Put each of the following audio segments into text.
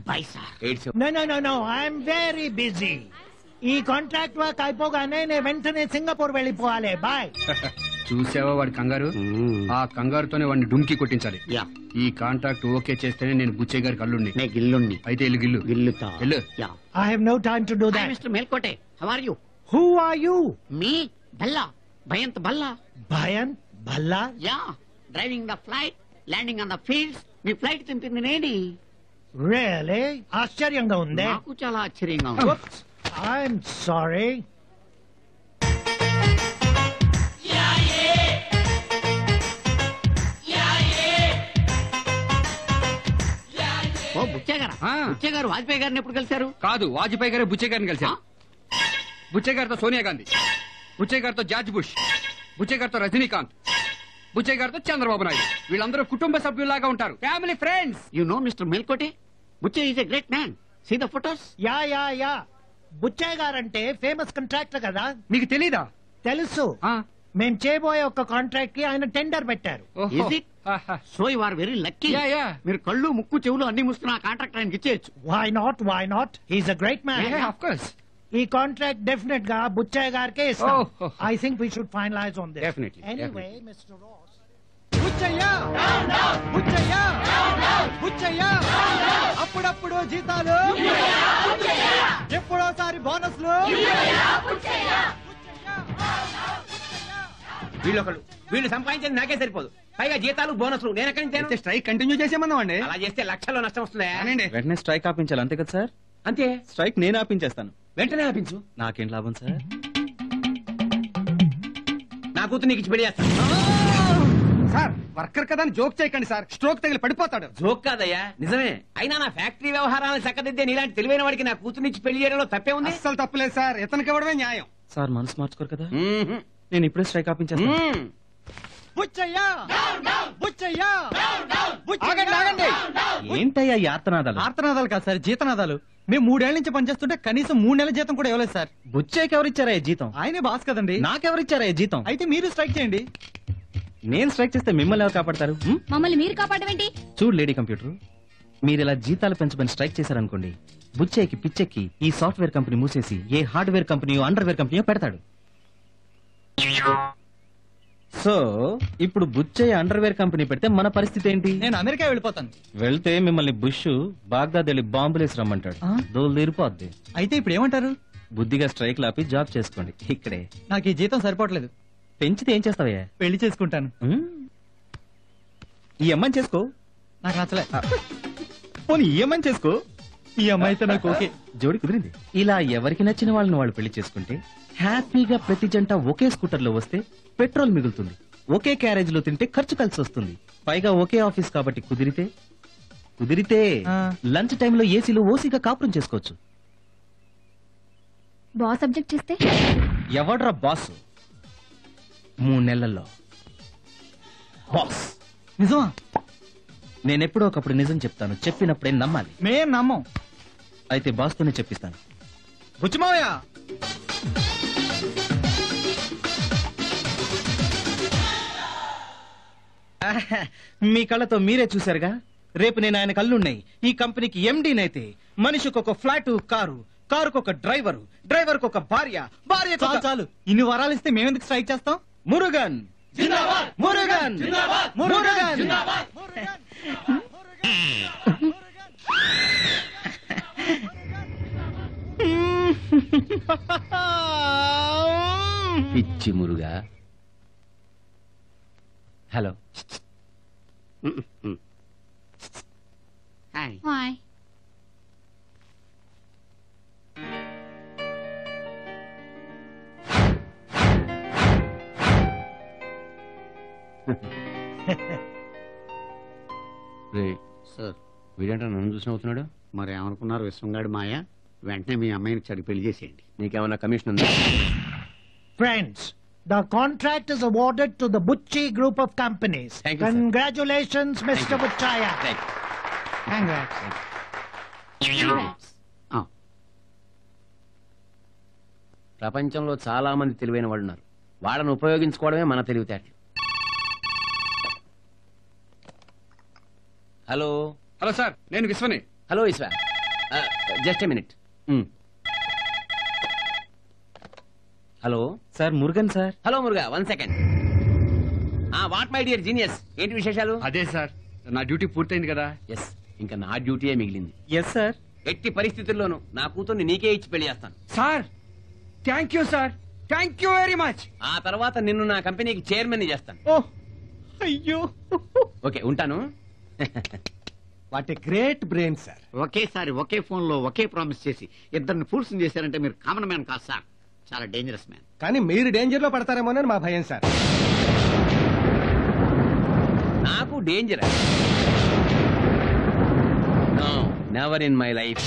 Bye sir eight no no no no I'm very busy ఈ contract work అయిపోగానే నేను వెంటనే సింగపూర్ వెళ్ళిపోవాలి బాయ్ చూసావా వాడి కంగారు ఆ కంగారుతోనే వాడిని డుంకి కొట్టించాలి యా ఈ కాంట్రాక్ట్ ఓకే చేస్తేనే నేను బుచ్చయ్య గారికి అల్లుండి నే గిల్లుణ్ణి అయితే ఇల్లు గిల్లు గిల్లుతా వెళ్ళు. Yeah I have no time to do hi that mister Melkote how are you who are you మీ భల్లా భయంత్ భల్లా భయన్ Bhalla yeah driving the flight landing on the fields మీ ఫ్లైట్ తింపింది నేని రియలీ ఆశ్చర్యంగా ఉంది నాకు చాలా ఆశ్చర్యంగా ఉంది ఐఎమ్ సారీ ఓ బుచ్చే గారా ఆ. బుచ్చే గారు వాజ్పేయి గారిని ఎప్పుడు కలిశారు కాదు వాజ్పేయి గారే బుచ్చయ్య గారిని కలిశారు బుచ్చయ్య గారితో సోనియా గాంధీ బుచ్చయ్య గారితో జార్జ్ బుష్ బుచ్చయ్య గారితో రజనీకాంత్ బుచ్చయ్య గారితో చంద్రబాబు నాయుడు వీళ్ళందరూ కుటుంబ సభ్యుల్లాగా ఉంటారు family friends you know mister Melkote బుచ్చే is a great man see the photos yeah yeah yeah Buchaiah గారంటే ఫేమస్ కాంట్రాక్టర్ కదా మీకు తెలీదా తెలుసు ఆ, మేం చేయబోయే ఒక కాంట్రాక్ట్ కి ఆయన టెండర్ పెట్టారు ఓహో. Is it? ఆహా. So you are very lucky Yeah, yeah. మీరు కళ్ళు ముక్కు చెవులు అన్ని మూసుకున్న ఆ కాంట్రాక్ట్ ఆయనకి ఇచ్చేయచ్చు why not why not he's a great man Yeah, of course. ఈ కాంట్రాక్ట్ డెఫినెట్ గా బుచ్చయ్య గారికే ఇస్తాం Oh, oh. I think we should finalize on this Definitely, anyway mister Ross Buchaiah Buchaiah Buchaiah అప్పుడప్పుడు జీతాలు ఎప్పుడోసారి బోనస్లు వీళ్ళొకళ్ళు వీళ్ళు సంపాదించేది నాకే సరిపోదు పైగా జీతాలు బోనస్లు నేను ఎక్కడి నుంచి తేను? స్ట్రైక్ కంటిన్యూ చేసేమన్నాం అండి అలా చేస్తే లక్షల్లో నష్టం వస్తుందా వెంటనే స్ట్రైక్ ఆపించాలి అంతే కదా సార్ అంతే స్ట్రైక్ నేను ఆపించేస్తాను వెంటనే ఆపించు నాకేం లాభం సార్ నా కూతురు నీకు ఇచ్చి పెళ్లి చేస్తాను సార్ వర్కర్ కదా అని జోక్ చేయకండి సార్ స్ట్రోక్ తగిలి పడిపోతాడు జోక్ కాదయ్యా నిజమే అయినా నా ఫ్యాక్టరీ వ్యవహారాలను చక్కదిద్దే నీలాంటి తెలివైన వాడికి నా కూతురునిచ్చి పెళ్లి చేయడంలో తప్పే ఉంది అస్సలు తప్పలేదు సార్ ఇతనికి ఇవ్వడమే న్యాయం సార్ మనసు మార్చుకోరు కదా మ్మ్హ్మ్. నేను ఇప్పుడే స్ట్రైక్ ఆపించేస్తాను మ్మ్. బుచ్చయ్య బుచ్చయ్య ఆగండి ఆగండి ఏంటయ్యా ఈ ఆర్తనాదాలు ఆర్తనాదాలు కాదు సార్ జీతనాదాలు మేము మూడేళ్ల నుంచి పనిచేస్తుంటే కనీసం మూడు నెలల జీతం కూడా ఇవ్వలేదు సార్ బుచ్చయ్యకి ఎవరిచ్చారా ఈ జీతం ఆయనే బాస్ కదండి నాకెవరిచ్చారా ఈ జీతం అయితే మీరు స్ట్రైక్ చేయండి నేను స్ట్రైక్ చేస్తే మిమ్మల్ని ఎవరు కాపాడతారు హ్మ్? మమ్మల్ని మీరు కాపాడమేంటి చూడు లేడీ కంప్యూటర్ మీరు ఇలా జీతాలు పెంచమని స్ట్రైక్ చేశారనుకోండి బుచ్చయ్యకి పిచ్చెక్కి ఈ సాఫ్ట్వేర్ కంపెనీ మూసేసి ఏ హార్డ్వేర్ కంపెనీయో అండర్వేర్ కంపెనీయో పెడతాడు సో ఇప్పుడు బుచ్చయ్య అండర్వేర్ కంపెనీ పెడితే మన పరిస్థితి ఏంటి నేను అమెరికా వెళ్ళిపోతాను వెళ్తే మిమ్మల్ని బుష్ బాగ్దాద్ వెళ్ళి బాంబులేసి రమ్మంటాడు ఆ? దోలు తీరిపోద్ది అయితే ఇప్పుడు ఏమంటారు బుద్ధిగా స్ట్రైక్ లాపి జాబ్ చేసుకోండి ఇక్కడే నాకు ఈ జీతం సరిపోవట్లేదు పెంచితే ఏం చేస్తావయ్యా పెళ్లి చేసుకుంటాను ఉమ్? ఈ అమ్మాయిని చేసుకో నాకు నచ్చలే పోనీ ఈ అమ్మాయిని చేసుకో ఈ అమ్మాయితో నాకు ఓకే జోడి కుదిరింది ఇలా ఎవరికి నచ్చిన వాళ్ళని వాళ్ళు పెళ్లి చేసుకుంటే హ్యాపీగా ప్రతి జంట ఒకే స్కూటర్ లో వస్తే పెట్రోల్ మిగులుతుంది ఒకే క్యారేజ్ లో తింటే ఖర్చు కలిసి వస్తుంది పైగా ఒకే ఆఫీస్ కాబట్టి కుదిరితే కుదిరితే ఆ. లంచ్ టైంలో ఏసీలో ఓసీగా కాపురం చేసుకోవచ్చు బాస్ సబ్జెక్ట్ చేస్తే ఎవడ్రా బాస్ మూడు నెలల్లో బాస్ నిజమా నేనెప్పుడో ఒకప్పుడు నిజం చెప్తాను చెప్పినప్పుడే నమ్మాలి మేం నమ్మం అయితే బాస్తోనే చెప్పిస్తాను బుచ్చిమావయ్య ఆహా, మీ కళ్ళతో మీరే చూశారుగా రేపు నేను ఆయన కళ్ళున్నాయి ఈ కంపెనీకి ఎండీనైతే మనిషికి ఒక ఫ్లాట్ కారు కారుకు ఒక డ్రైవర్ డ్రైవర్ ఒక భార్య భార్య చాలు చాలు ఇన్ని వరాలు ఇస్తే మేమెందుకు స్ట్రైక్ చేస్తాం మురుగన్ మురుగన్ మురుగన్ పిచ్చి మురుగా హలో హాయ్ హాయ్ రే సార్ వీడంటే నన్ను చూసిన అవుతున్నాడు మరి ఏమనుకున్నారు విశ్వంగాడి మాయ వెంటనే మీ అమ్మాయిని చెడు పెళ్లి చేసేయండి నీకేమన్నా కమిషన్ ఉందా Friends, the contract is awarded to the Butchi Group of Companies. Thank you, sir. Congratulations, Mr. Butchaya. Congrats. ఆ, ప్రపంచంలో చాలా మంది తెలివైన వాళ్ళు ఉన్నారు వాళ్ళని ఉపయోగించుకోవడమే మన తెలివితేటలు హలో హలో సార్ నేను విశ్వని hello Eshwar just minute hello sir Murugan sir hello మురుగా one second what my dear genius ఏంటి విశేషాలు అదే సార్ నా డ్యూటీ పూర్తయింది కదా ఎస్ ఇంకా నా డ్యూటీయే మిగిలింది ఎస్ సార్ ఎట్టి పరిస్థితుల్లోనూ నా కూతుర్ని నీకే ఇచ్చి పెళ్లి చేస్తాను sir thank you sir thank you very much ఆ తర్వాత నిన్ను నా కంపెనీకి చైర్మన్ చేస్తాను ఓ అయ్యో ఓకే ఉంటాను what a great brain sir ఒకేసారి ఒకే ఫోన్ లో ఒకే ప్రామిస్ చేసి ఇద్దరిని ఫూల్స్ చేశారంటే మీరు కామన్ మ్యాన్ కాదు సార్ చాలా డేంజరస్ మ్యాన్ కానీ మీరు డేంజర్ లో పడతారేమోనని మా భయం సార్ నాకు danger no never in my life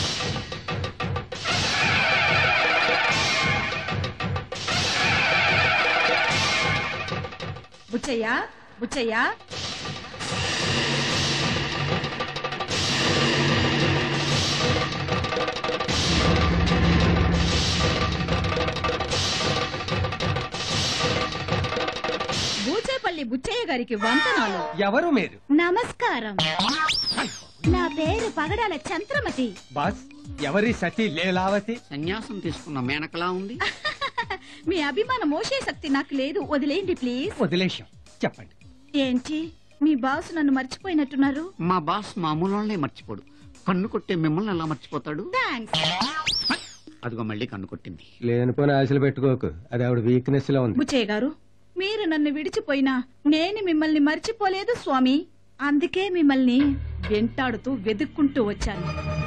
Buchaiah Buchaiah Buchepalli Buchaiah గారికి వంతనాలు ఎవరు మీరు నమస్కారం నా పేరు పగడాల చంద్రమతి బాస్ ఎవరి సతీ లీలావతి సన్యాసం తీసుకున్న మేనకలా ఉంది మీ అభిమాన మోసే శక్తి నాకు లేదు వదిలేయండి ప్లీజ్ వదిలేశాం చెప్పండి ఏంటి మీ బాస్ నన్ను మర్చిపోయినట్టున్నారు మా బాస్ మామూలు వాళ్ళనే మర్చిపోడు కన్ను కొట్టే మిమ్మల్ని ఎలా మర్చిపోతాడు థ్యాంక్స్ అదిగో మళ్ళీ కన్ను కొట్టింది లేనిపోయిన ఆశలు పెట్టుకోకు అది ఆవిడ వీక్నెస్ లో ఉంది బుచ్చయ్య గారు మీరు నన్ను విడిచిపోయినా నేను మిమ్మల్ని మర్చిపోలేదు స్వామి అందుకే మిమ్మల్ని వెంటాడుతూ వెతుక్కుంటూ వచ్చాను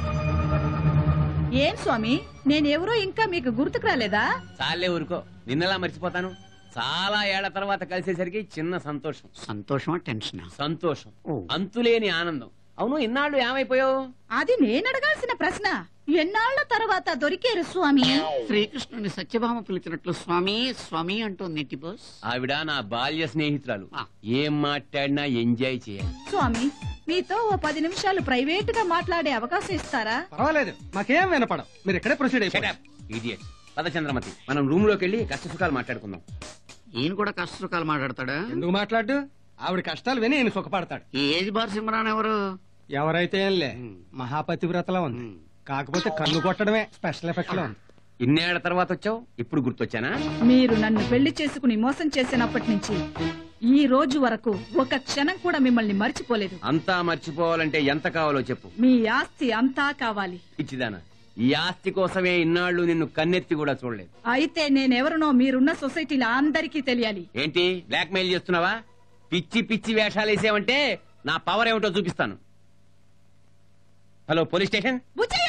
ఏం స్వామి నేనెవరో ఇంకా మీకు గుర్తుకు రాలేదా చాలే ఊరుకో నిన్నలా మర్చిపోతాను చాలా ఏళ్ల తర్వాత కలిసేసరికి చిన్న సంతోషం సంతోషమా టెన్షనా సంతోషం ఓ. అంతులేని ఆనందం అవును ఇన్నాళ్ళు ఏమైపోయావు అది నేను అడగాల్సిన ప్రశ్న ఎన్నాళ్ల తర్వాత దొరికారు స్వామి శ్రీకృష్ణుని సత్యభామ పిలిచినట్లు స్వామి స్వామి అంటూ నెట్టి బాస్ ఆవిడ నా బాల్య స్నేహితురాలు ఆ. ఏం మాట్లాడినా ఎంజాయ్ చేయాలి స్వామి మీతో ఓ పది నిమిషాలు ప్రైవేట్ గా మాట్లాడే అవకాశం ఇస్తారా పర్వాలేదు మాకేం వినపడం మీరు ఇక్కడే ప్రొసీడ్ Shut up, idiot. పద చంద్రమతి మనం రూమ్ లోకి వెళ్ళి కష్ట సుఖాలు మాట్లాడుకుందాం ఈయన కూడా కష్టసుఖాలు మాట్లాడతాడా ఎందుకు మాట్లాడు ఆవిడ కష్టాలు విని ఈయన సుఖపడతాడు ఈ ఏజ్ బార్ సిమ్రాన్ ఎవరు ఎవరైతే ఏంలే మహాపతివ్రతలో ఉంది ఉమ్. కాకపోతే కన్ను కొట్టడమే స్పెషల్ ఎఫెక్ట్ లో ఉంది ఇన్నేళ్ల తర్వాత వచ్చావు ఇప్పుడు గుర్తొచ్చానా మీరు నన్ను పెళ్లి చేసుకుని మోసం చేసినప్పటి నుంచి ఈ రోజు వరకు ఒక క్షణం కూడా మిమ్మల్ని మర్చిపోలేదు అంతా మర్చిపోవాలంటే ఎంత కావాలో చెప్పు మీ ఆస్తి అంతా కావాలి ఇచ్చిదానా ఈ ఆస్తి కోసమే ఇన్నాళ్ళు నిన్ను కన్నెత్తి కూడా చూడలేదు అయితే నేనెవరినో మీరున్న సొసైటీలో అందరికీ తెలియాలి ఏంటి బ్లాక్ మెయిల్ చేస్తున్నావా పిచ్చి పిచ్చి వేషాలు వేసావంటే నా పవర్ ఏమిటో చూపిస్తాను హలో పోలీస్ స్టేషన్ బుచ్చయ్య!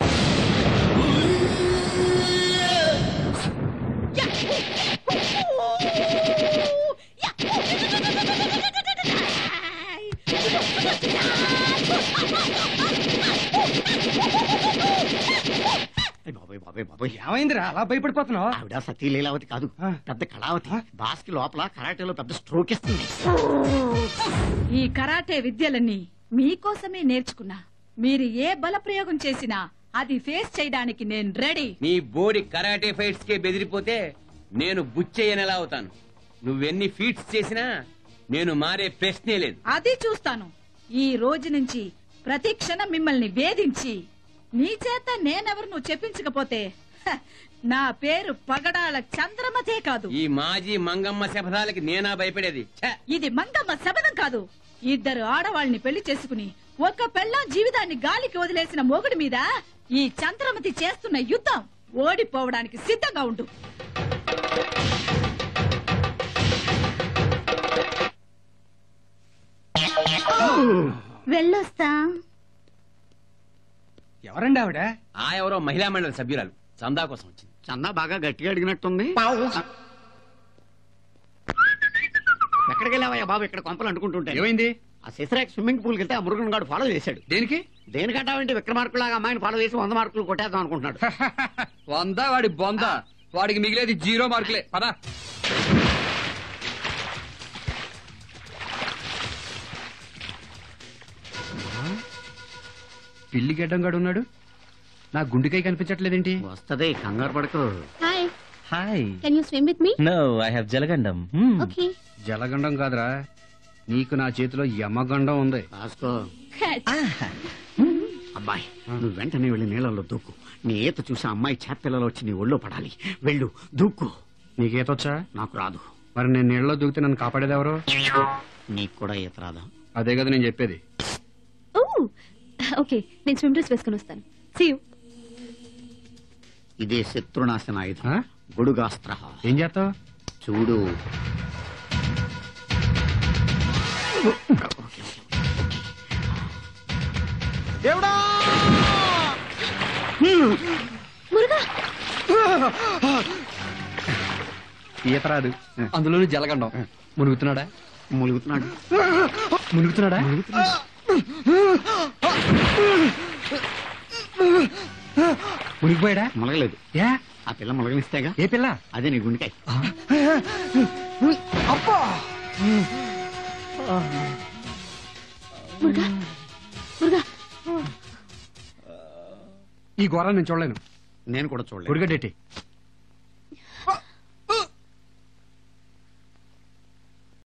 అయ్ బాబాయ్ బాబాయ్ బాబాయ్ ఏమైందిరా అలా భయపడిపోతున్నావు ఆవిడ సతీ లీలావతి కాదు ఆ. పెద్ద కళావతి బాస్ కి లోపల కరాటేలో పెద్ద స్ట్రోక్ ఇస్తుంది ఈ కరాటే విద్యలన్నీ మీకోసమే నేర్చుకున్నా మీరు ఏ బల ప్రయోగం చేసినా అది ఫేస్ చేయడానికి నేను రెడీ నీ బోడి కరాటే ఫైట్స్ కే బెదిరిపోతే నేను బుచ్చయ్యనెలా అవుతాను నువ్వెన్ని ఫీట్స్ చేసినా నేను మారే ప్రశ్నే లేదు అది చూస్తాను ఈ రోజు నుంచి ప్రతి క్షణం మిమ్మల్ని వేధించి నీ చేత నేనెవరు నువ్వు చెప్పించకపోతే హ, నా పేరు పగడాల చంద్రమతే కాదు ఈ మాజీ మంగమ్మ శపథాలకి నేనా భయపడేది ఛ! ఇది మంగమ్మ శబదం కాదు ఇద్దరు ఆడవాళ్ళని పెళ్లి చేసుకుని ఒక పెళ్ళం జీవితాన్ని గాలికి వదిలేసిన మొగుడి మీద ఈ చంద్రమతి చేస్తున్న యుద్ధం ఓడిపోవడానికి సిద్ధంగా ఉండు వెళ్ళొస్తా ఎవరండి ఆవిడ ఆ ఎవరో మహిళా మండలి సభ్యురాలు చందా కోసం వచ్చింది చందా బాగా గట్టిగా అడిగినట్టుంది ఎక్కడికి వెళ్ళావయ్యా బాబు ఇక్కడ కొంపలు అంటుకుంటుంటే ఏమైంది ఆ శశిరాక్ స్విమ్మింగ్ పూల్కి వెళ్తే ఆ మురుగన్ గాడు ఫాలో చేశాడు దేనికి దేనికంటావంటే విక్రమార్కులాగా అమ్మాయిని ఫాలో చేసి వంద మార్కులు కొట్టేద్దాం అనుకుంటున్నాడు వంద వాడి బొంద వాడికి మిగిలేది జీరో మార్కులే పదా పిల్లి గడ్డం గడు ఉన్నాడు నా గుండెకాయ కనిపించట్లేదేంటి వస్తది కంగారు పడకు hi hi can you swim with me no I have జలగండం ఓకే జలగండం కాదురా నీకు నా చేతిలో యమగండం ఉంది రాసుకో అబ్బాయి నువ్వు వెంటనే వెళ్ళి నీళ్ళలో దూకు నీ ఈత చూసి ఆ అమ్మాయి చేపపిల్లలో వచ్చి నీ ఒళ్ళో పడాలి వెళ్ళు దూకు నీకేతొచ్చా నాకు రాదు మరి నేను నీళ్ళలో దూకితే నన్ను కాపాడేది ఎవరు నీకు కూడా ఈత రాదా అదే కదా నేను చెప్పేది ఓ ఓకే నేను స్విమ్ డ్రెస్ వేసుకొని వస్తాను సీ యూ ఇదే శత్రునాశన ఆయుధం ఆ? గొడుగాస్త్ర ఏం చేస్తావు చూడు మురుగా ఈత రాదు అందులోని జలగండం మునుగుతున్నాడా ములుగుతున్నాడు మునుగుతున్నాడా మునిగిపోయాడా మొలగలేదు యా ఆ పిల్ల మొలగనిస్తేగా ఏ పిల్ల అదే నీ గుండెకాయ మురుగా మురుగా ఈ ఘోరాన్ని నేను చూడలేను నేను కూడా చూడలేదు ఉడిగడ్డెట్టి